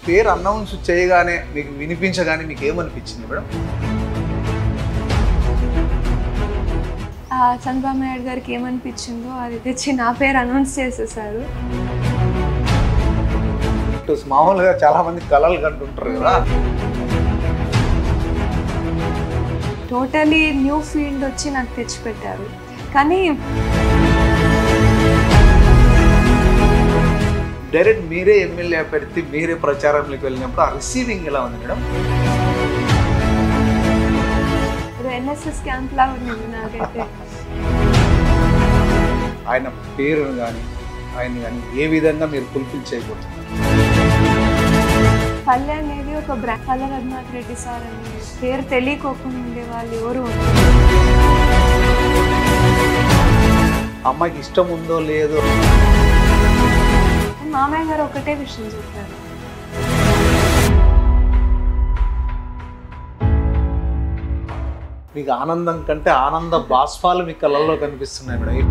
పేరు అనౌన్స్ చేయగానే మీకు వినిపించగానే మీకు ఏమనిపించింది మేడం ఆ చంద్రబాబు నాయుడు గారికి ఏమనిపించిందో అది తెచ్చి నా పేరు అనౌన్స్ చేసేసారు ఇటు మామూలుగా చాలా మంది కళలు కంటుంటారు కదా టోటలీ న్యూ ఫీల్డ్ వచ్చి నాకు తెచ్చిపెట్టారు కానీ డైరెక్ట్ మీరే ఎమ్మెల్యే అభ్యర్థి మీరే ప్రచారంలోకి వెళ్ళినప్పుడు ఆ రిసీవింగ్ ఎలా ఉంది మేడం ఇది ఎన్ఎస్ఎస్ క్యాంప్ లాగా ఉంది నాకైతే ఆయన పేరును కానీ ఆయన కానీ ఏ విధంగా మీరు ఫుల్ఫిల్ చేయబోతున్నారు పల్లె అనేది ఒక బ్రాండ్ పల్లె రఘునాథ్ రెడ్డి సార్ అని పేరు తెలియకోకుండా ఉండే వాళ్ళు ఎవరు ఉండరు. అమ్మాయికి ఇష్టం ఉందో లేదో మామయ్య గారు ఒకటే విషయం చెప్పారు మీకు ఆనందం కంటే ఆనంద బాష్పాలు మీ కళ్ళల్లో కనిపిస్తున్నాయి మేడం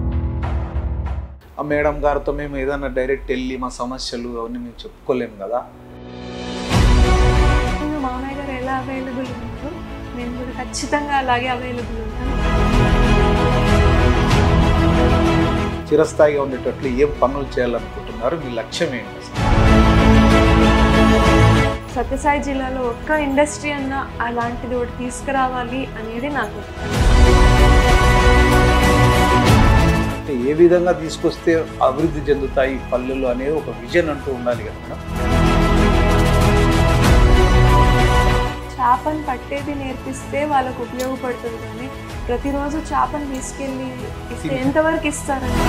ఆ మేడం గారితో మేము ఏదైనా డైరెక్ట్ వెళ్ళి మా సమస్యలు అవన్నీ మేము చెప్పుకోలేము కదా నేను మామయ్య గారు ఎలా అవైలబుల్ ఉన్నారు నేను కూడా ఖచ్చితంగా అలాగే అవైలబుల్ ఉంటాను చిరస్థాయిగా ఉండేటట్లు ఏం పనులు చేయాలనుకుంటున్నారు మీ లక్ష్యం ఏంటి అసలు? సత్యసాయి జిల్లాలో ఒక్క ఇండస్ట్రీ అన్న అలాంటిది ఒకటి తీసుకురావాలి అనేది నాకు అంటే ఏ విధంగా తీసుకొస్తే అభివృద్ధి చెందుతాయి ఈ పల్లెలు అనేది ఒక విజన్ అంటూ ఉండాలి కదా మేడం చేపను పట్టేది నేర్పిస్తే వాళ్ళకు ఉపయోగపడుతుంది కానీ ప్రతిరోజు చేపను తీసుకెళ్ళి ఇస్తే ఎంతవరకు ఇస్తారండి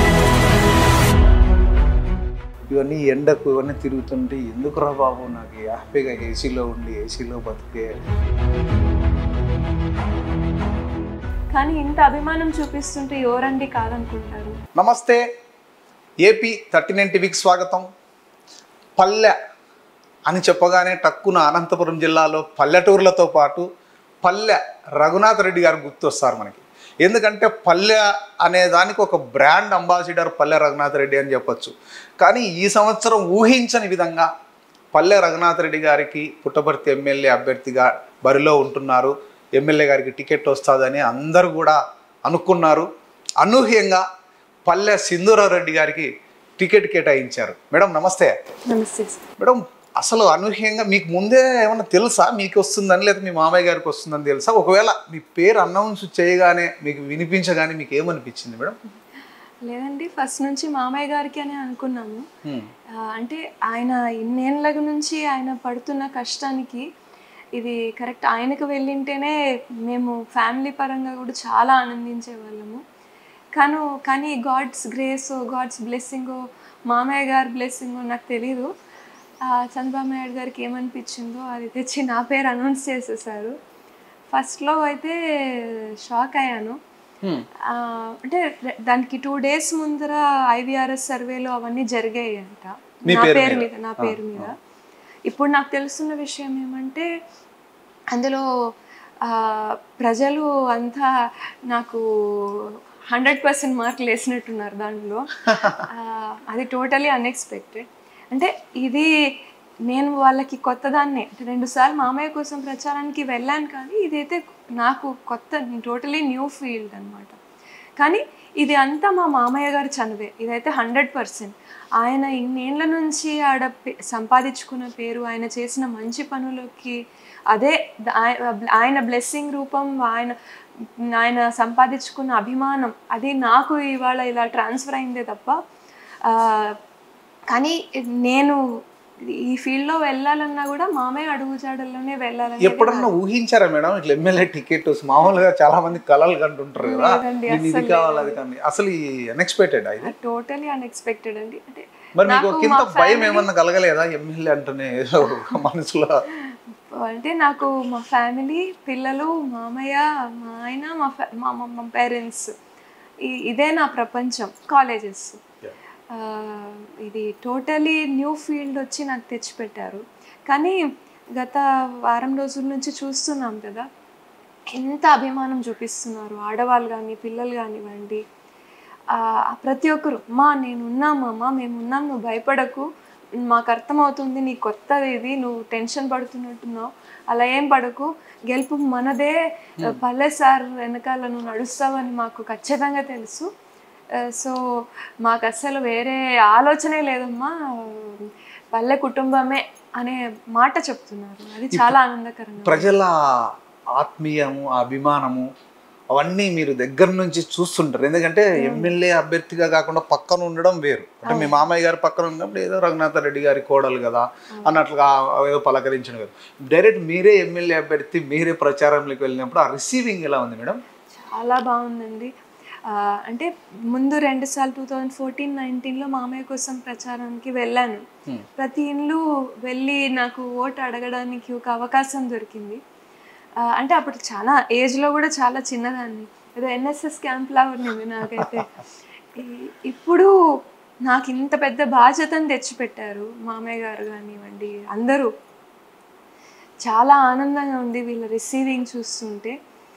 ఇవన్నీ ఎండకు ఇవన్నీ తిరుగుతుంటే ఎందుకు రా బాబు నాకు హ్యాపీగా ఏసీలో ఉండి ఏసీలో బతికే కానీ ఇంత అభిమానం చూపిస్తుంటే ఎవరండి కాదనుకుంటారు నమస్తే ఏపీ థర్టీ నైన్ టీవీకి స్వాగతం పల్లె అని చెప్పగానే టక్కున అనంతపురం జిల్లాలో పల్లెటూర్లతో పాటు పల్లె రఘునాథ్ రెడ్డి గారు గుర్తొస్తారు మనకి ఎందుకంటే పల్లె అనే దానికి ఒక బ్రాండ్ అంబాసిడర్ పల్లె రఘునాథ్ రెడ్డి అని చెప్పొచ్చు కానీ ఈ సంవత్సరం ఊహించని విధంగా పల్లె రఘునాథ్ రెడ్డి గారికి పుట్టపర్తి ఎమ్మెల్యే అభ్యర్థిగా బరిలో ఉంటున్నారు ఎమ్మెల్యే గారికి టికెట్ వస్తుందని అందరూ కూడా అనుకున్నారు అనూహ్యంగా పల్లె సింధూరారెడ్డి గారికి టికెట్ కేటాయించారు మేడం నమస్తే నమస్తే సార్. మేడం అసలు అనూహ్యంగా మీకు ముందే ఏమన్నా తెలుసా మీకు వస్తుందని లేదా మీ మామయ్య గారికి వస్తుందని తెలుసా ఒకవేళ మీ పేరు అనౌన్స్ చేయగానే మీకు వినిపించగానే మీకు ఏమనిపించింది మేడం లేదండి ఫస్ట్ నుంచి మామయ్య గారికి అని అనుకున్నాము హ్మ్. ఆ, అంటే ఆయన ఇన్నేళ్ళ నుంచి ఆయన పడుతున్న కష్టానికి ఇది కరెక్ట్ ఆయనకు వెళ్ళింటేనే మేము ఫ్యామిలీ పరంగా కూడా చాలా ఆనందించే వాళ్ళము కాను కానీ గాడ్స్ గ్రేస్ గాడ్స్ బ్లెస్సింగ్ మామయ్య గారి బ్లెస్సింగ్ నాకు తెలీదు ఆ, చంద్రబాబు నాయుడు గారికి ఏమనిపించిందో అది తెచ్చి నా పేరు అనౌన్స్ చేసేసారు ఫస్ట్లో అయితే షాక్ అయ్యాను హ్మ్. ఆ, అంటే రె- దానికి టూ డేస్ ముందర ఐవీఆర్ఎస్ సర్వేలో అవన్నీ జరిగాయి అంట మీ నా పేరు పేరు మీద? మీద నా పేరు మీద ఇప్పుడు నాకు తెలుస్తున్న విషయం ఏమంటే అందులో ఆ, ప్రజలు అంతా నాకు హండ్రెడ్ పర్సెంట్ మార్కులు వేసినట్టున్నారు దాంట్లో ఆ, అది టోటలీ అన్ఎక్స్పెక్టెడ్ అంటే ఇది నేను వాళ్ళకి కొత్తదాన్నే అంటే రెండుసార్లు మామయ్య కోసం ప్రచారానికి వెళ్ళాను కానీ ఇదైతే నాకు కొత్త టోటలీ న్యూ ఫీల్డ్ అనమాట కానీ ఇది అంతా మా మామయ్య గారి చనువే ఇదైతే హండ్రెడ్ పర్సెంట్ ఆయన ఇన్నేళ్ల నుంచి ఆడ పే- సంపాదించుకున్న పేరు ఆయన చేసిన మంచి పనులకి అదే ద- ఆయ- ఆయన బ్లెస్సింగ్ రూపం ఆయన ఆయన సంపాదించుకున్న అభిమానం అది నాకు ఇవాళ ఇలా ట్రాన్స్ఫర్ అయిందే తప్ప ఆ, కానీ నేను ఈ ఫీల్డ్లో వెళ్ళాలన్నా కూడా మామయ్య అడుగుజాడల్లోనే వెళ్ళాలని ఎప్పుడన్నా ఊహించారా మేడం ఇట్లా ఎమ్మెల్యే టికెట్ మామూలుగా చాలా మంది కళలు కంటుంటారు కదా లేదండి, నేను ఇది అస్సలు కావాలి అది కానీ అసలు ఈ అన్ఎక్స్పెక్టెడ్ ఇది టోటలీ అన్ఎక్స్పెక్టెడ్ అండి అంటే మరి మీకు నాకు కింద మా భయం family- ఏమన్నా కలగలేదా ఎమ్మెల్యే అంటేనే ఏదో ఒక మనసులో అంటే నాకు మా ఫ్యామిలీ పిల్లలు మామయ్య మా ఆయన మా fa- మా మా- మా పేరెంట్స్ ఇదే నా ప్రపంచం కాలేజెస్ ఇది టోటలీ న్యూ ఫీల్డ్ వచ్చి నాకు తెచ్చిపెట్టారు కానీ గత వారం రోజుల నుంచి చూస్తున్నాం కదా ఎంత అభిమానం చూపిస్తున్నారు ఆడవాళ్ళు కానీ పిల్లలు కానివ్వండి ఆ, ప్రతి ఒక్కరు మా నేను ఉన్నామమ్మా మేము ఉన్నాం నువ్వు భయపడకు మాకు అర్థమవుతుంది నీ కొత్తది ఇది నువ్వు టెన్షన్ పడుతున్నట్టున్నావు అలా ఏం పడకు గెలుపు మనదే పల్లె సార్ వెనకాల నువ్వు నడుస్తావని మాకు ఖచ్చితంగా తెలుసు సో మాకు అస్సలు వేరే ఆలోచనే లేదమ్మా పల్లె కుటుంబమే అనే మాట చెప్తున్నారు అది చాలా ఆనందకరంగా ప్రజల ఆత్మీయము అభిమానము అవన్నీ మీరు దగ్గర నుంచి చూస్తుంటారు ఎందుకంటే ఎమ్మెల్యే అభ్యర్థిగా కాకుండా పక్కన ఉండడం వేరు అంటే మీ మామయ్య గారు పక్కన ఉన్నప్పుడు ఏదో రఘునాథ రెడ్డి గారి కోడలు కదా అన్నట్లుగా ఏదో పలకరించడం వేరు డైరెక్ట్ మీరే ఎమ్మెల్యే అభ్యర్థి మీరే ప్రచారంలోకి వెళ్ళినప్పుడు ఆ రిసీవింగ్ ఎలా ఉంది మేడం చాలా బాగుందండి ఆ, అంటే ముందు రెండు సార్లు టూ థౌజండ్ ఫోర్టీన్ నైన్టీన్లో మామయ్య కోసం ప్రచారానికి వెళ్ళాను Hmm. ప్రతి ఇల్లు వెళ్ళి నాకు ఓటు అడగడానికి ఒక అవకాశం దొరికింది ఆ, అంటే అప్పుడు చాలా ఏజ్లో కూడా చాలా చిన్నదాన్ని ఏదో ఎన్ఎస్ఎస్ క్యాంప్ లాగా ఉన్నింది నాకైతే ఈ- ఇప్పుడు నాకు ఇంత పెద్ద బాధ్యతను తెచ్చిపెట్టారు మామయ్య గారు కానివ్వండి అందరూ చాలా ఆనందంగా ఉంది వీళ్ళ రిసీవింగ్ చూస్తుంటే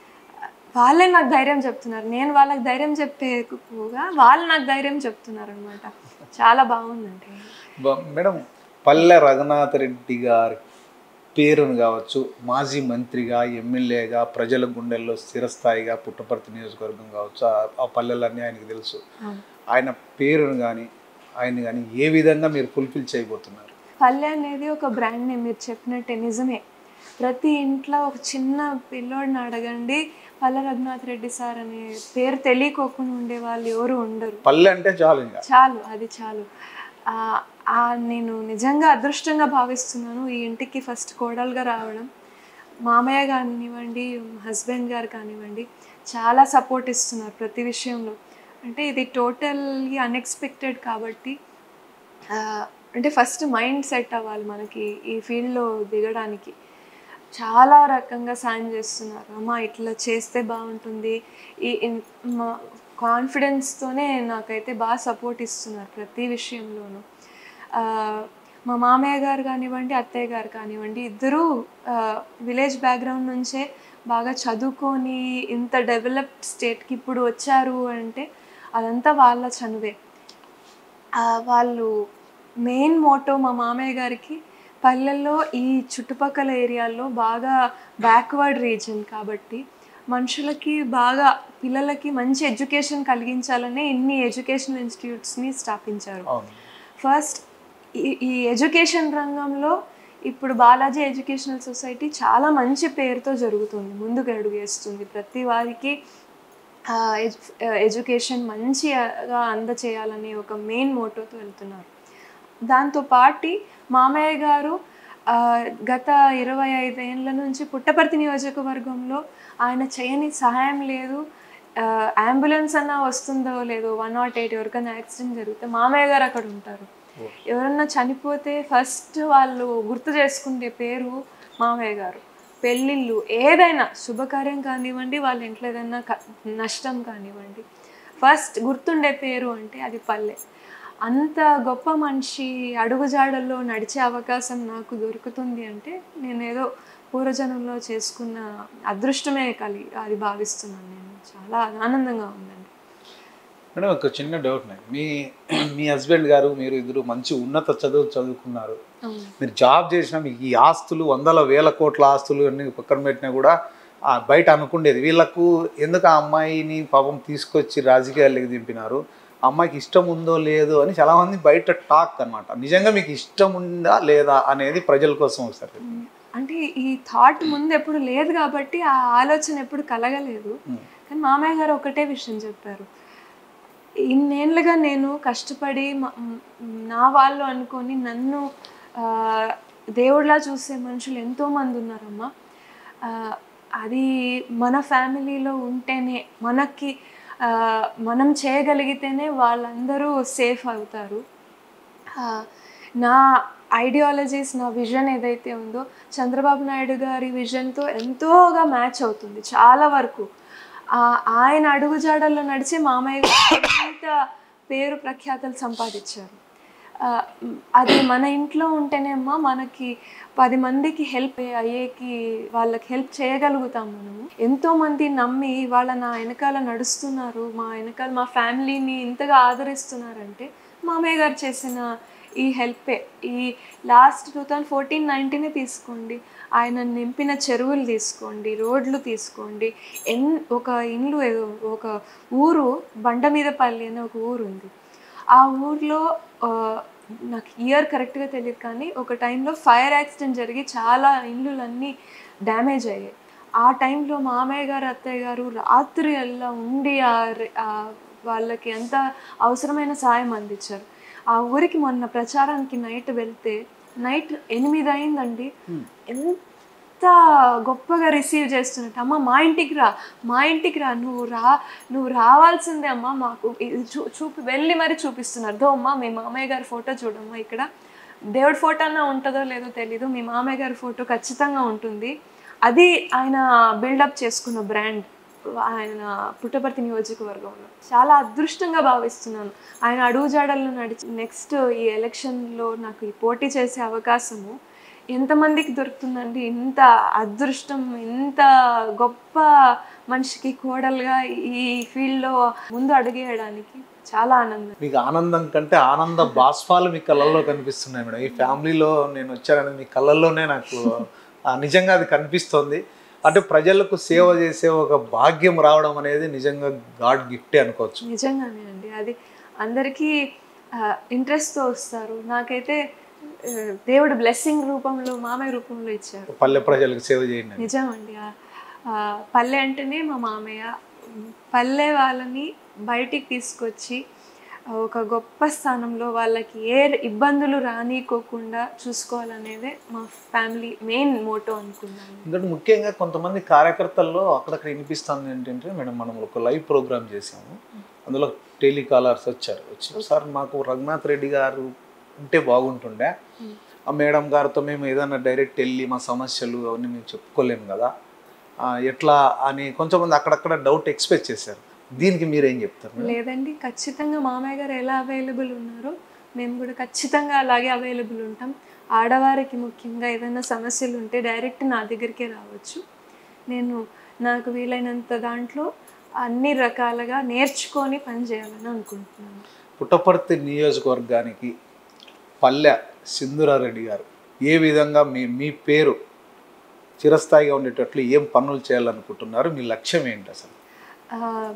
వాళ్ళే నాకు ధైర్యం చెప్తున్నారు నేను వాళ్ళకి ధైర్యం చెప్పేకుగా వాళ్ళు నాకు ధైర్యం చెప్తున్నారు అనమాట చాలా బాగుందండి బ- మేడం పల్లె రఘునాథ రెడ్డి గారి పేరును కావచ్చు మాజీ మంత్రిగా ఎమ్మెల్యేగా ప్రజల గుండెల్లో స్థిరస్థాయిగా పుట్టపర్తి నియోజకవర్గం కావచ్చు ఆ- ఆ పల్లెలన్నీ ఆయనకు తెలుసు అవును. ఆయన పేరును కానీ ఆయన కానీ ఏ విధంగా మీరు ఫుల్ఫిల్ చేయబోతున్నారు పల్లె అనేది ఒక బ్రాండ్ నేమ్ మీరు చెప్పినట్టే నిజమే ప్రతి ఇంట్లో ఒక చిన్న పిల్లోడిని అడగండి పల్లె రఘునాథ్ రెడ్డి సార్ అనే పేరు తెలియకోకుండా ఉండే వాళ్ళు ఎవరు ఉండరు పల్లె అంటే చాలు ఇంకా చాలు అది చాలు ఆ, ఆ నేను నిజంగా అదృష్టంగా భావిస్తున్నాను ఈ ఇంటికి ఫస్ట్ కోడలుగా రావడం మామయ్య కానివ్వండి హస్బెండ్ గారు కానివ్వండి చాలా సపోర్ట్ ఇస్తున్నారు ప్రతి విషయంలో అంటే ఇది టోటల్లీ అన్ఎక్స్పెక్టెడ్ కాబట్టి ఆ, అంటే ఫస్ట్ మైండ్ సెట్ అవ్వాలి మనకి ఈ ఫీల్డ్లో దిగడానికి చాలా రకంగా సాయం చేస్తున్నారు అమ్మ ఇట్లా చేస్తే బాగుంటుంది ఈ ఇన్- మా కాన్ఫిడెన్స్తోనే నాకైతే బాగా సపోర్ట్ ఇస్తున్నారు ప్రతి విషయంలోనూ ఆ, మా మామయ్య గారు కానివ్వండి అత్తయ్య గారు కానివ్వండి ఇద్దరూ విలేజ్ బ్యాక్గ్రౌండ్ నుంచే బాగా చదువుకొని ఇంత డెవలప్డ్ స్టేట్కి ఇప్పుడు వచ్చారు అంటే అదంతా వాళ్ళ చనువే ఆ, వాళ్ళు మెయిన్ మోటో మా మామయ్య గారికి పల్లెల్లో ఈ చుట్టుపక్కల ఏరియాల్లో బాగా బ్యాక్వర్డ్ రీజన్ కాబట్టి మనుషులకి బాగా పిల్లలకి మంచి ఎడ్యుకేషన్ కలిగించాలనే ఇన్ని ఎడ్యుకేషనల్ ఇన్స్టిట్యూట్స్ని స్థాపించారు అవును ఫస్ట్ ఈ ఈ ఎడ్యుకేషన్ రంగంలో ఇప్పుడు బాలాజీ ఎడ్యుకేషనల్ సొసైటీ చాలా మంచి పేరుతో జరుగుతుంది ముందుకు అడుగు వేస్తుంది ప్రతి వారికి ఆ, ఎడ్యు- ఎడ్యుకేషన్ మంచిగా అందచేయాలనే ఒక మెయిన్ మోటోతో వెళ్తున్నారు దాంతో పాటి మామయ్య గారు ఆ, గత ఇరవై ఐదేళ్ల నుంచి పుట్టపర్తి నియోజకవర్గంలో ఆయన చేయని సహాయం లేదు ఆ, అంబులెన్స్ అన్నా వస్తుందో లేదో వన్ నాట్ ఎయిట్ ఎవరికైనా యాక్సిడెంట్ జరిగితే మామయ్య గారు అక్కడ ఉంటారు ఎవరన్నా చనిపోతే ఫస్ట్ వాళ్ళు గుర్తు చేసుకునే పేరు మామయ్య గారు పెళ్ళిళ్ళు ఏదైనా శుభకార్యం కానివ్వండి వాళ్ళ ఇంట్లో ఏదైనా క- నష్టం కానివ్వండి ఫస్ట్ గుర్తుండే పేరు అంటే అది పల్లె అంత గొప్ప మనిషి అడుగుజాడల్లో నడిచే అవకాశం నాకు దొరుకుతుంది అంటే నేను ఏదో పూర్వజనంలో చేసుకున్న అదృష్టమే కలి అది భావిస్తున్నాను నేను చాలా ఆనందంగా ఉందండి మేడం ఒక చిన్న డౌట్ నాకు మీ మీ హస్బెండ్ గారు మీరు ఇద్దరు మంచి ఉన్నత చదువు చదువుకున్నారు అవును మీరు జాబ్ చేసినా మీకు ఈ ఆస్తులు వందల వేల కోట్ల ఆస్తులు అన్ని పక్కన పెట్టినా కూడా ఆ బయట అనుకుండేది వీళ్ళకు ఎందుకు ఆ అమ్మాయిని పాపం తీసుకొచ్చి రాజకీయాల్లోకి దింపినారు ఆ అమ్మాయికి ఇష్టం ఉందో లేదో అని చాలామంది బయట టాక్ అన్నమాట నిజంగా మీకు ఇష్టం ఉందా లేదా అనేది ప్రజల కోసం ఒకసారి చెప్పండి. అంటే ఈ థాట్ ముందు ఎప్పుడు లేదు కాబట్టి ఆ ఆలోచన ఎప్పుడు కలగలేదు ఉమ్. కానీ మామయ్య గారు ఒకటే విషయం చెప్పారు ఇన్నేళ్ళుగా నేను కష్టపడి మ- మ్, నా వాళ్ళు అనుకొని నన్ను ఆ, దేవుడిలా చూసే మనుషులు ఎంతోమంది ఉన్నారమ్మా ఆ, అది మన ఫ్యామిలీలో ఉంటేనే మనకి ఆ, మనం చేయగలిగితేనే వాళ్ళందరూ సేఫ్ అవుతారు ఆ, నా ఐడియాలజీస్ నా విజన్ ఏదైతే ఉందో చంద్రబాబు నాయుడు గారి విజన్తో ఎంతోగా మ్యాచ్ అవుతుంది చాలా వరకు ఆ, ఆయన అడుగుజాడల్లో నడిచి మామయ్య గారు ఎంత పేరు ప్రఖ్యాతలు సంపాదించారు ఆ, మ్, అది మన ఇంట్లో ఉంటేనేమ్మా మనకి పది మందికి హెల్ప్ అయ్యేకి వాళ్ళకి హెల్ప్ చేయగలుగుతాం మనము ఎంతో మంది నమ్మి వాళ్ళ నా వెనకాల నడుస్తున్నారు మా వెనకాల మా ఫ్యామిలీని ఇంతగా ఆదరిస్తున్నారంటే మామయ్య గారు చేసిన ఈ హెల్పే ఈ లాస్ట్ టూ థౌజండ్ ఫోర్టీన్ నైన్టీనే తీసుకోండి ఆయన నింపిన చెరువులు తీసుకోండి రోడ్లు తీసుకోండి ఎన్ ఒక ఇండ్లు ఒక ఊరు బండ మీద పల్లి అనే ఒక ఊరు ఉంది ఆ ఊర్లో ఆ, నాకు ఇయర్ కరెక్ట్గా తెలియదు కానీ ఒక టైంలో ఫైర్ యాక్సిడెంట్ జరిగి చాలా ఇండ్లులన్నీ డ్యామేజ్ అయ్యాయి ఆ టైంలో మామయ్య గారు అత్తయ్య గారు రాత్రి అల్లా ఉండి ఆ రె- ఆ వాళ్ళకి ఎంత అవసరమైన సాయం అందించారు ఆ ఊరికి మొన్న ప్రచారానికి నైట్ వెళ్తే నైట్ ఎనిమిది అయిందండి ఎంత గొప్పగా రిసీవ్ చేస్తున్నట్టు అమ్మ మా ఇంటికి రా మా ఇంటికి రా నువ్వు రా నువ్వు రావాల్సిందే అమ్మ మాకు ఇది చూ చూపి వెళ్ళి మరి చూపిస్తున్నారు దో అమ్మ మీ మామయ్య గారి ఫోటో చూడమ్మా ఇక్కడ దేవుడి ఫోటో అన్నా ఉంటుందో లేదో తెలీదు మీ మామయ్య గారి ఫోటో ఖచ్చితంగా ఉంటుంది అది ఆయన బిల్డప్ చేసుకున్న బ్రాండ్ ఆయన పుట్టపర్తి నియోజకవర్గంలో చాలా అదృష్టంగా భావిస్తున్నాను ఆయన అడుగుజాడల్లో నడిచి నెక్స్ట్ ఈ ఎలక్షన్లో నాకు ఈ పోటీ చేసే అవకాశము ఎంతమందికి దొరుకుతుందండి ఇంత అదృష్టం ఇంత గొప్ప మనిషికి కోడలుగా ఈ ఫీల్డ్లో ముందు అడుగేయడానికి చాలా ఆనందం మీకు ఆనందం కంటే ఆనంద బాష్పాలు మీ కళ్ళల్లో కనిపిస్తున్నాయి మేడం ఈ ఫ్యామిలీలో నేను వచ్చానని మీ కళ్ళల్లోనే నాకు ఆ, నిజంగా అది కనిపిస్తోంది అంటే ప్రజలకు సేవ చేసే ఒక భాగ్యం రావడం అనేది నిజంగా గాడ్ గిఫ్టే అనుకోవచ్చు నిజంగానే అండి అది అందరికీ ఇంట్రెస్ట్తో వస్తారు నాకైతే ఆ, దేవుడు బ్లెస్సింగ్ రూపంలో మామయ్య రూపంలో ఇచ్చారు పల్లె ప్రజలకు సేవ చేయండి అని. నిజం అండి ఆ- ఆ, పల్లె అంటేనే మా మామయ్య పల్లె వాళ్ళని బయటికి తీసుకొచ్చి ఆ, ఒక గొప్ప స్థానంలో వాళ్ళకి ఏ ఇబ్బందులు రానికోకుండా చూసుకోవాలనేదే మా ఫ్యామిలీ మెయిన్ మోటో అనుకున్నాను ఎందుకంటే ముఖ్యంగా కొంతమంది కార్యకర్తల్లో అక్కడక్కడ వినిపిస్తుంది ఏంటంటే మేడం మనం ఒక లైవ్ ప్రోగ్రామ్ చేసాము అందులో టెలికాలర్స్ వచ్చారు వచ్చి సార్ మాకు రఘునాథ్ రెడ్డి గారు ఉంటే బాగుంటుండే ఆ మేడం గారితో మేము ఏదైనా డైరెక్ట్ వెళ్ళి మా సమస్యలు అవన్నీ మేము చెప్పుకోలేము కదా ఆ, ఎట్లా అని కొంచెంమంది అక్కడక్కడ డౌట్ ఎక్స్పెక్ట్ చేశారు దీనికి మీరేం చెప్తారు మేడం? లేదండి ఖచ్చితంగా మామయ్య గారు ఎలా అవైలబుల్ ఉన్నారో మేము కూడా ఖచ్చితంగా అలాగే అవైలబుల్ ఉంటాం ఆడవారికి ముఖ్యంగా ఏదైనా సమస్యలు ఉంటే డైరెక్ట్ నా దగ్గరికే రావచ్చు నేను నాకు వీలైనంత దాంట్లో అన్ని రకాలుగా నేర్చుకొని పని చేయాలని అనుకుంటున్నాను పుట్టపర్తి నియోజకవర్గానికి పల్లె సింధురారెడ్డి గారు ఏ విధంగా మీ మీ పేరు చిరస్థాయిగా ఉండేటట్లు ఏం పనులు చేయాలనుకుంటున్నారు మీ లక్ష్యం ఏంటి అసలు ఆ,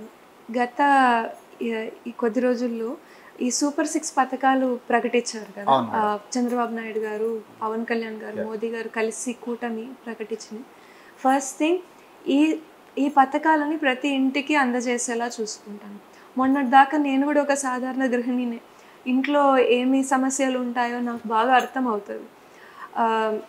గత ఈ- ఈ కొద్ది రోజుల్లో ఈ సూపర్ సిక్స్ పథకాలు ప్రకటించారు కదా అవును ఆ, చంద్రబాబు నాయుడు గారు పవన్ కళ్యాణ్ గారు మోదీ గారు కలిసి కూటమి ప్రకటించింది ఫస్ట్ థింగ్ ఈ ఈ పథకాలని ప్రతి ఇంటికి అందజేసేలా చూసుకుంటాను మొన్నటి దాకా నేను కూడా ఒక సాధారణ గృహిణినే ఇంట్లో ఏమి సమస్యలు ఉంటాయో నాకు బాగా అర్థం అవుతుంది ఆ,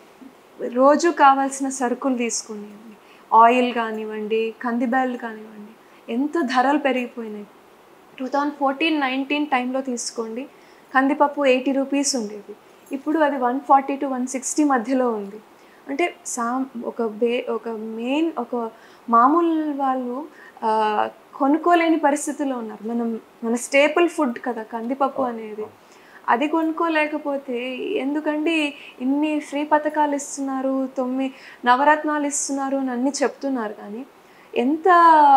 రోజు కావాల్సిన సరుకులు తీసుకునేయండి ఆయిల్ కానివ్వండి కందిబ్యాళ్ళు కానివ్వండి ఎంత ధరలు పెరిగిపోయినాయి టూ థౌజండ్ ఫోర్టీన్ నైన్టీన్ టైంలో తీసుకోండి కందిపప్పు ఎయిటీ రూపీస్ ఉండేది ఇప్పుడు అది one forty to one sixty మధ్యలో ఉంది అంటే సా ఒక బే ఒక మెయిన్ ఒక మామూలు వాళ్ళు ఆ, కొనుక్కోలేని పరిస్థితిలో ఉన్నారు మనం మన స్టేపుల్ ఫుడ్ కదా కందిపప్పు అనేది అది కొనుక్కోలేకపోతే ఎందుకండి ఇన్ని ఫ్రీ పథకాలు ఇస్తున్నారు తొమ్మిది నవరత్నాలు ఇస్తున్నారు అని అన్నీ చెప్తున్నారు కానీ ఎంత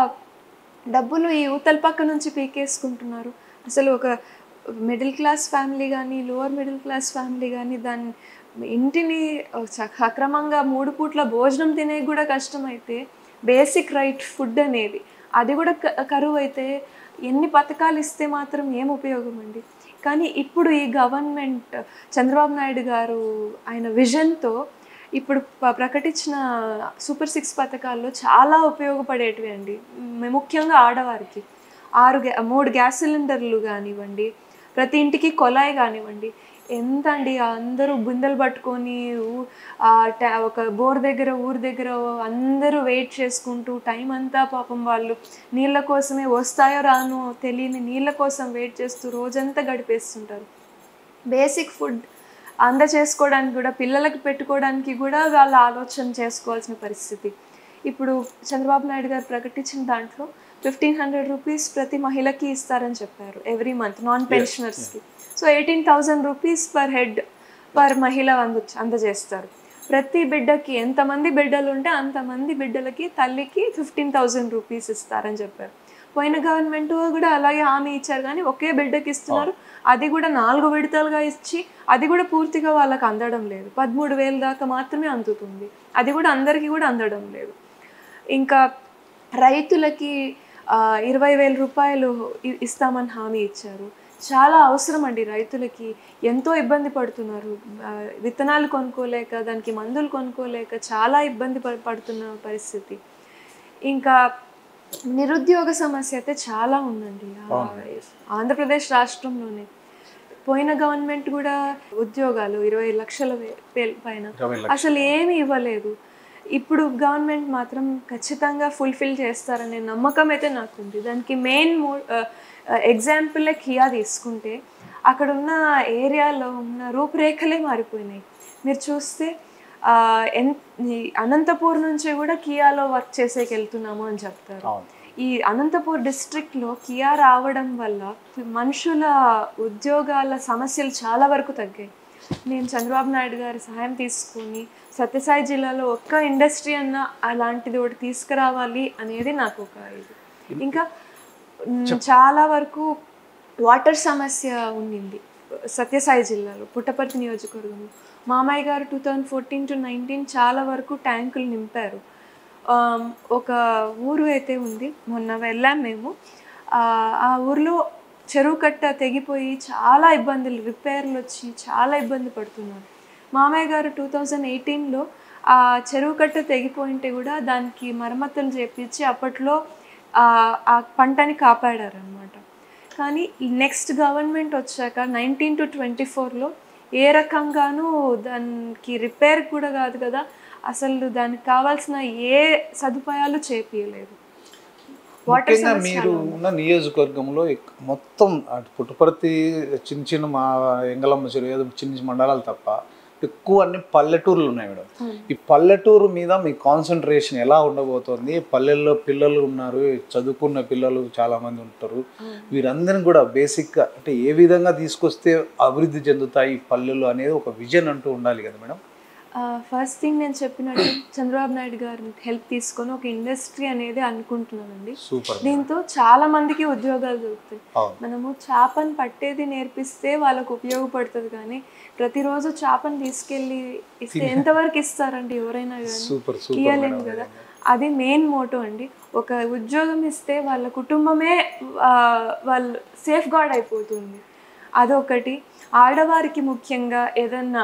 డబ్బులు ఈ ఊతల పక్క నుంచి పీకేసుకుంటున్నారు అసలు ఒక మిడిల్ క్లాస్ ఫ్యామిలీ కానీ లోవర్ మిడిల్ క్లాస్ ఫ్యామిలీ కానీ దాన్ని ఇంటిని చ- సక్రమంగా మూడు పూట్ల భోజనం తినే కూడా కష్టమైతే బేసిక్ రైట్ ఫుడ్ అనేది అది కూడా క- కరువు అయితే ఎన్ని పథకాలు ఇస్తే మాత్రం ఏం ఉపయోగం అండి కానీ ఇప్పుడు ఈ గవర్నమెంట్ చంద్రబాబు నాయుడు గారు ఆయన విజన్తో ఇప్పుడు ప- ప్రకటించిన సూపర్ సిక్స్ పథకాల్లో చాలా ఉపయోగపడేటివి అండి మ్, ముఖ్యంగా ఆడవారికి ఆరు గ్యా మూడు గ్యాస్ సిలిండర్లు కానివ్వండి ప్రతి ఇంటికి కొలాయి కానివ్వండి ఎంత అండి అందరూ బిందెలు పట్టుకొని ఊ- ఆ ట్యా- ఒక బోర్ దగ్గర ఊరి దగ్గర అందరూ వెయిట్ చేసుకుంటూ టైం అంతా పాపం వాళ్ళు నీళ్ళ కోసమే వస్తాయో రానో తెలియని నీళ్ళ కోసం వెయిట్ చేస్తూ రోజంతా గడిపేస్తుంటారు బేసిక్ ఫుడ్ అందచేసుకోవడానికి కూడా పిల్లలకి పెట్టుకోవడానికి కూడా వాళ్ళు ఆలోచన చేసుకోవాల్సిన పరిస్థితి ఇప్పుడు చంద్రబాబు నాయుడు గారు ప్రకటించిన దాంట్లో ఫిఫ్టీన్ హండ్రెడ్ రూపీస్ ప్రతి మహిళకి ఇస్తారని చెప్పారు ఎవ్రీ మంత్ నాన్ పెన్షనర్స్కి so eighteen thousand rupees per head per మహిళ అంద అందజేస్తారు ప్రతి బిడ్డకి ఎంతమంది బిడ్డలు ఉంటే అంతమంది బిడ్డలకి తల్లికి ఫిఫ్టీన్ థౌజండ్ రూపీస్ ఇస్తారని చెప్పారు పోయిన గవర్నమెంట్ కూడా అలాగే హామీ ఇచ్చారు కానీ ఒకే బిడ్డకి ఇస్తున్నారు అది కూడా నాలుగు విడతలుగా ఇచ్చి అది కూడా పూర్తిగా వాళ్ళకి అందడం లేదు పదమూడు వేల దాకా మాత్రమే అందుతుంది అది కూడా అందరికీ కూడా అందడం లేదు ఇంకా రైతులకి ఆ, ఇరవై వేల రూపాయలు ఇ- ఇస్తామని హామీ ఇచ్చారు చాలా అవసరం అండి రైతులకి ఎంతో ఇబ్బంది పడుతున్నారు ఆ, విత్తనాలు కొనుక్కోలేక దానికి మందులు కొనుక్కోలేక చాలా ఇబ్బంది ప- పడుతున్న పరిస్థితి ఇంకా నిరుద్యోగ సమస్య అయితే చాలా ఉందండి ఆ, ఆంధ్రప్రదేశ్ రాష్ట్రంలోనే పోయిన గవర్నమెంట్ కూడా ఉద్యోగాలు ఇరవై లక్షల వే- పే- పైన ఇరవై అసలు ఏమీ ఇవ్వలేదు ఇప్పుడు గవర్నమెంట్ మాత్రం ఖచ్చితంగా ఫుల్ఫిల్ చేస్తారనే నమ్మకం అయితే నాకు ఉంది దానికి మెయిన్ మో ఎగ్జాంపుల్ కియా తీసుకుంటే అక్కడ ఉన్న ఏరియాలో ఉన్న రూపురేఖలే మారిపోయినాయి మీరు చూస్తే ఆ, ఎన్ ఈ అనంతపూర్ నుంచి కూడా కియాలో వర్క్ చేసేకి వెళ్తున్నాము అని చెప్తారు అవును ఈ అనంతపూర్ డిస్ట్రిక్ట్లో కియా రావడం వల్ల మనుషుల ఉద్యోగాల సమస్యలు చాలా వరకు తగ్గాయి నేను చంద్రబాబు నాయుడు గారి సహాయం తీసుకుని సత్యసాయి జిల్లాలో ఒక్క ఇండస్ట్రీ అన్న అలాంటిది ఒకటి తీసుకురావాలి అనేది నాకు ఒక ఇది ఇంకా మ్, చాలా వరకు వాటర్ సమస్య ఉండింది సత్యసాయి జిల్లాలో పుట్టపర్తి నియోజకవర్గంలో మామయ్య గారు two thousand fourteen to nineteen చాలా వరకు ట్యాంకులు నింపారు ఆమ్, ఒక ఊరు అయితే ఉంది మొన్న వెళ్ళాం మేము ఆ, ఆ ఊర్లో చెరువు కట్ట తెగిపోయి చాలా ఇబ్బందులు రిపేర్లు వచ్చి చాలా ఇబ్బంది పడుతున్నారు మామయ్య గారు టూ థౌజండ్ ఎయిటీన్లో ఆ చెరువు కట్ట తెగిపోయింటే కూడా దానికి మరమ్మతులు చేపించి అప్పట్లో ఆ ఆ పంటని కాపాడారనమాట కానీ నెక్స్ట్ గవర్నమెంట్ వచ్చాక నైన్టీన్ టు ట్వంటీ ఫోర్లో ఏ రకంగానూ దానికి రిపేర్ కూడా కాదు కదా అసలు దానికి కావాల్సిన ఏ సదుపాయాలు చేపియలేదు వాటర్ ముఖ్యంగా మీరు ఉన్న నియోజకవర్గంలో ఎక్- మొత్తం అటు పుట్టుపర్తి చిన్న చిన్న మా ఎంగలమ్మ చెరువు ఏదో చిన్న చిన్న మండలాలు తప్ప ఎక్కువ అన్ని పల్లెటూర్లు ఉన్నాయి మేడం ఈ పల్లెటూరు మీద మీ కాన్సన్ట్రేషన్ ఎలా ఉండబోతోంది పల్లెల్లో పిల్లలు ఉన్నారు చదువుకున్న పిల్లలు చాలా మంది ఉంటారు వీరందరిని కూడా బేసిక్గా అంటే ఏ విధంగా తీసుకొస్తే అభివృద్ధి చెందుతాయి ఈ పల్లెలు అనేది ఒక విజన్ అంటూ ఉండాలి కదా మేడం ఫస్ట్ థింగ్ నేను చెప్పినట్టు చంద్రబాబు నాయుడు గారి హెల్ప్ తీసుకొని ఒక ఇండస్ట్రీ అనేది అనుకుంటున్నానండి సూపర్ దీంతో చాలా మందికి ఉద్యోగాలు దొరుకుతాయి అవును మనము చేపను పట్టేది నేర్పిస్తే వాళ్ళకు ఉపయోగపడుతుంది కానీ ప్రతిరోజు చేపను తీసుకెళ్ళి ఇస్తే ఎంతవరకు ఇస్తారండి ఎవరైనా కానీ సూపర్ సూపర్ ఇయ్యలేము కదా అది మెయిన్ మోటో అండి ఒక ఉద్యోగం ఇస్తే వాళ్ళ కుటుంబమే ఆ, వాళ్ళు సేఫ్ గార్డ్ అయిపోతుంది అదొకటి ఆడవారికి ముఖ్యంగా ఏదన్నా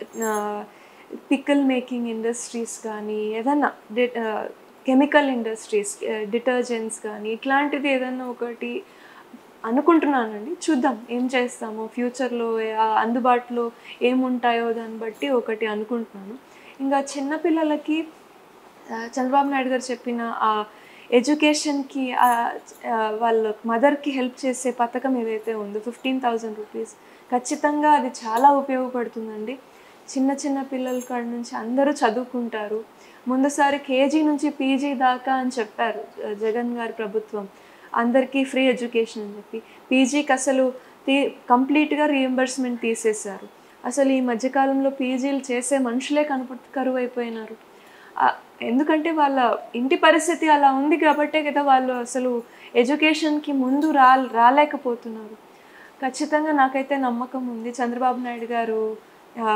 పిక్కల్ మేకింగ్ ఇండస్ట్రీస్ కానీ ఏదన్నా కెమికల్ ఇండస్ట్రీస్ డిటర్జెంట్స్ కానీ ఇట్లాంటిది ఏదన్నా ఒకటి అనుకుంటున్నానండి చూద్దాం ఏం చేస్తామో ఫ్యూచర్లో అందుబాటులో ఏముంటాయో దాన్ని బట్టి ఒకటి అనుకుంటున్నాను ఇంకా చిన్నపిల్లలకి ఆ, చంద్రబాబు నాయుడు గారు చెప్పిన ఆ ఎడ్యుకేషన్కి వాళ్ళ మదర్కి హెల్ప్ చేసే పథకం ఏదైతే ఉందో ఫిఫ్టీన్ థౌజండ్ రూపీస్ ఖచ్చితంగా అది చాలా ఉపయోగపడుతుందండి చిన్న చిన్న పిల్లల కాడ నుంచి అందరూ చదువుకుంటారు ముందుసారి కేజీ నుంచి పీజీ దాకా అని చెప్పారు జ- జగన్ గారి ప్రభుత్వం అందరికీ ఫ్రీ ఎడ్యుకేషన్ అని చెప్పి పీజీకి అసలు తీ కంప్లీట్గా రీఎంబర్స్మెంట్ తీసేశారు అసలు ఈ మధ్యకాలంలో పీజీలు చేసే మనుషులే కనపడు కరువు అయిపోయినారు ఆ, ఎందుకంటే వాళ్ళ ఇంటి పరిస్థితి అలా ఉంది కాబట్టే కదా వాళ్ళు అసలు ఎడ్యుకేషన్కి ముందు రా రాలేకపోతున్నారు ఖచ్చితంగా నాకైతే నమ్మకం ఉంది చంద్రబాబు నాయుడు గారు ఆ,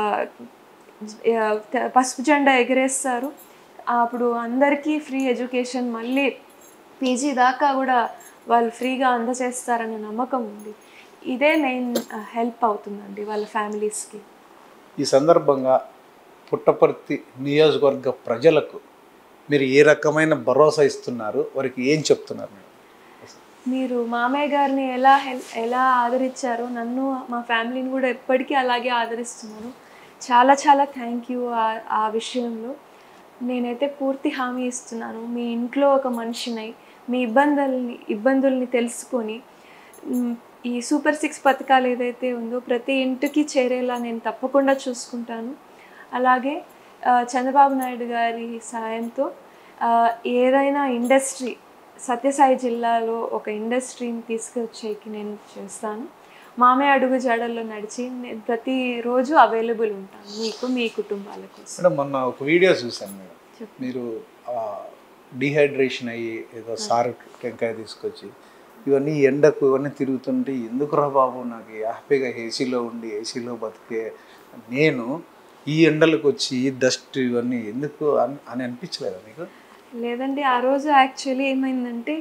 ఆ, త- పసుపు జెండా ఎగరేస్తారు అప్పుడు అందరికీ ఫ్రీ ఎడ్యుకేషన్ మళ్ళీ పీజీ దాకా కూడా వాళ్ళు ఫ్రీగా అందజేస్తారనే నమ్మకం ఉంది ఇదే మెయిన్ హెల్ప్ అవుతుందండి వాళ్ళ ఫ్యామిలీస్కి ఈ సందర్భంగా పుట్టపర్తి నియోజకవర్గ ప్రజలకు మీరు ఏ రకమైన భరోసా ఇస్తున్నారు వారికి ఏం చెప్తున్నారు మేడం మీరు మామయ్య గారిని ఎలా హెల్ ఎలా ఆదరించారో నన్ను మా ఫ్యామిలీని కూడా ఎప్పటికీ అలాగే ఆదరిస్తున్నాను చాలా చాలా థ్యాంక్ యూ ఆ విషయంలో నేనైతే పూర్తి హామీ ఇస్తున్నాను మీ ఇంట్లో ఒక మనిషినై మీ ఇబ్బందుల్ని ఇబ్బందుల్ని తెలుసుకొని మ్, ఈ సూపర్ సిక్స్ పథకాలు ఏదైతే ఉందో ప్రతి ఇంటికి చేరేలా నేను తప్పకుండా చూసుకుంటాను అలాగే ఆ, చంద్రబాబు నాయుడు గారి సాయంతో ఆ, ఏదైనా ఇండస్ట్రీ సత్యసాయి జిల్లాలో ఒక ఇండస్ట్రీని తీసుకొచ్చేకి నేను చేస్తాను మామయ్య అడుగు జాడల్లో నడిచి నేను ప్రతిరోజు అవైలబుల్ ఉంటాను మీకు మీ కుటుంబాల కోసం మేడం మొన్న ఒక వీడియో చూశాను మేడం చెప్పు. మీరు ఆ, డిహైడ్రేషన్ అయ్యి ఏదో సారు టెంకాయ తీసుకొచ్చి ఇవన్నీ ఎండకు ఇవన్నీ తిరుగుతుంటే ఎందుకురా బాబు నాకు హ్యాపీగా ఏసీలో ఉండి ఏసీలో బతికే నేను ఈ ఎండలకు వచ్చి ఈ డస్ట్ ఇవన్నీ ఎందుకు అని అని అనిపించలేదా మీకు లేదండి ఆ రోజు యాక్చువల్లీ ఏమైందంటే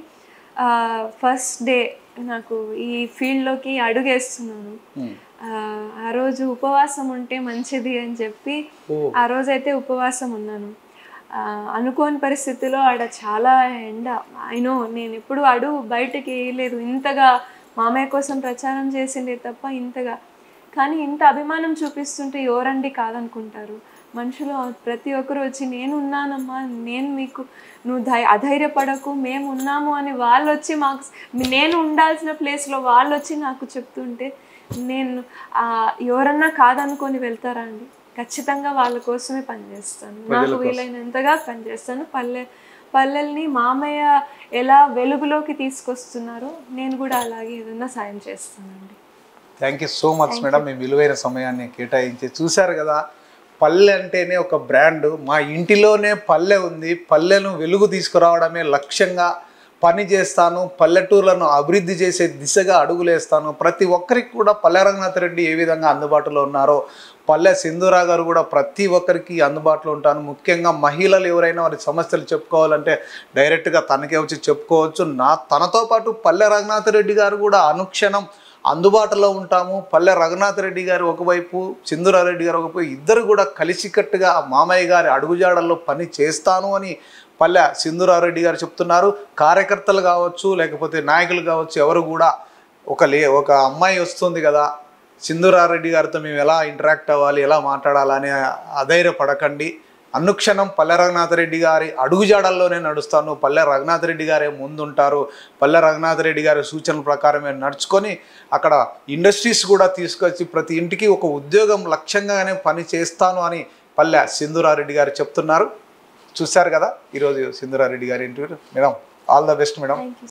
ఫస్ట్ డే నాకు ఈ ఫీల్డ్లోకి అడుగేస్తున్నాను ఉమ్. ఆ, ఆ రోజు ఉపవాసం ఉంటే మంచిది అని చెప్పి ఓ ఆ రోజైతే ఉపవాసం ఉన్నాను ఆ, అనుకోని పరిస్థితిలో ఆడ చాలా ఎండ అయినో నేను ఎప్పుడు అడుగు బయటకి వేయలేదు ఇంతగా మామయ్య కోసం ప్రచారం చేసిండే తప్ప ఇంతగా కానీ ఇంత అభిమానం చూపిస్తుంటే ఎవరండి కాదనుకుంటారు మనుషులు ప్రతి ఒక్కరు వచ్చి నేను ఉన్నానమ్మా నేను మీకు నువ్వు ధై అధైర్యపడకు మేము ఉన్నాము అని వాళ్ళు వచ్చి మాకు నేను ఉండాల్సిన ప్లేస్లో వాళ్ళు వచ్చి నాకు చెప్తుంటే నేను ఆ, ఎవరన్నా కాదనుకొని వెళ్తారా అండి ఖచ్చితంగా వాళ్ళ కోసమే పనిచేస్తాను నాకు వీలైనంతగా పనిచేస్తాను పల్లె పల్లెల్ని మామయ్య ఎలా వెలుగులోకి తీసుకొస్తున్నారో నేను కూడా అలాగే ఏదన్నా సాయం చేస్తానండి thank you so much madam మీ విలువైన సమయాన్ని కేటాయించి చూశారు కదా పల్లె అంటేనే ఒక బ్రాండ్ మా ఇంటిలోనే పల్లె ఉంది పల్లెను వెలుగు తీసుకురావడమే లక్ష్యంగా పని చేస్తాను పల్లెటూర్లను అభివృద్ధి చేసే దిశగా అడుగులేస్తాను ప్రతి ఒక్కరికి కూడా పల్లె రంగనాథ్ రెడ్డి ఏ విధంగా అందుబాటులో ఉన్నారో పల్లె సింధురా గారు కూడా ప్రతి ఒక్కరికి అందుబాటులో ఉంటాను ముఖ్యంగా మహిళలు ఎవరైనా వారి సమస్యలు చెప్పుకోవాలంటే డైరెక్ట్గా తనకే వచ్చి చెప్పుకోవచ్చు నా తనతో పాటు పల్లె రఘునాథ్ రెడ్డి గారు కూడా అనుక్షణం అందుబాటులో ఉంటాము పల్లె రఘునాథ్ రెడ్డి గారు ఒకవైపు సింధురారెడ్డి గారు ఒకవైపు ఇద్దరు కూడా కలిసికట్టుగా మామయ్య గారి అడుగుజాడల్లో పని చేస్తాను అని పల్లె సింధురారెడ్డి గారు చెప్తున్నారు కార్యకర్తలు కావచ్చు లేకపోతే నాయకులు కావచ్చు ఎవరు కూడా ఒక లే ఒక అమ్మాయి వస్తుంది కదా సింధురారెడ్డి గారితో మేము ఎలా ఇంటరాక్ట్ అవ్వాలి ఎలా మాట్లాడాలని అధైర్యపడకండి అనుక్షణం పల్లె రఘునాథ రెడ్డి గారి అడుగుజాడల్లోనే నడుస్తాను పల్లె రఘునాథ రెడ్డి గారే ముందుంటారు పల్లె రఘునాథ రెడ్డి గారి సూచనల ప్రకారమే నడుచుకొని అక్కడ ఇండస్ట్రీస్ కూడా తీసుకొచ్చి ప్రతి ఇంటికి ఒక ఉద్యోగం లక్ష్యంగానే పని చేస్తాను అని పల్లె సింధురారెడ్డి గారు చెప్తున్నారు చూశారు కదా ఈరోజు సింధురారెడ్డి గారి interview madam all the best madam thank you